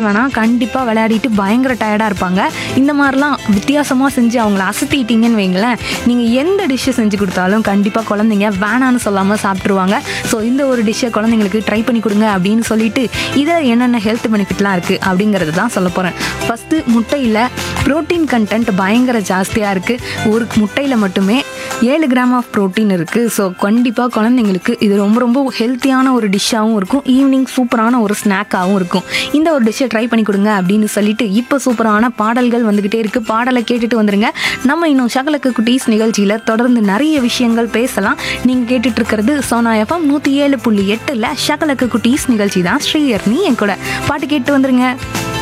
வேணாம் கண்டிப்பாக விளையாடிட்டு பயங்கர டயர்டாக இருப்பாங்க இந்த மாதிரிலாம் வித்தியாசமாக செஞ்சு அவங்கள அசத்திட்டீங்கன்னு வைங்களேன் நீங்கள் எந்த டிஷ்ஷை செஞ்சு கொடுத்தாலும் கண்டிப்பாக குழந்தைங்க வேணான்னு சொல்லாமல் சாப்பிட்ருவாங்க ஸோ இந்த ஒரு டிஷ்ஷை குழந்தைங்களுக்கு ட்ரை பண்ணி கொடுங்க அப்படின்னு சொல்லிட்டு இதில் என்னென்ன ஹெல்த் பெனிஃபிட்லாம் இருக்குது அப்படிங்கிறது தான் சொல்ல போகிறேன் ஃபஸ்ட்டு முட்டையில் ப்ரோட்டீன் கண்டென்ட் பயங்கர ஜாஸ்தியாக இருக்குது ஒரு முட்டையில் மட்டுமே ஏழு கிராம் ஆஃப் ப்ரோட்டீன் இருக்குது ஸோ கண்டிப்பாக குழந்தைங்களுக்கு இது ரொம்ப ரொம்ப ஹெல்த்தியான ஒரு டிஷ்ஷாகவும் இருக்கும் ஈவினிங் சூப்பரான ஒரு ஸ்நாக்காகவும் இருக்கும் இந்த ஒரு டிஷ்ஷை ட்ரை பண்ணி கொடுங்க அப்படின்னு சொல்லிட்டு இப்போ சூப்பரான பாடல்கள் வந்துக்கிட்டே இருக்குது பாடலை கேட்டுட்டு வந்துருங்க நம்ம இன்னும் சகலக்கு குட்டீஸ் நிகழ்ச்சியில் தொடர்ந்து நிறைய விஷயங்கள் பேசலாம் நீங்கள் கேட்டுட்டு இருக்கிறது சோனா எஃப்எம் நூற்றி ஏழு புள்ளி எட்டில் சகலக்கு குட்டீஸ் நிகழ்ச்சி தான் ஸ்ரீயர்னி என் கூட பாட்டு கேட்டு வந்துருங்க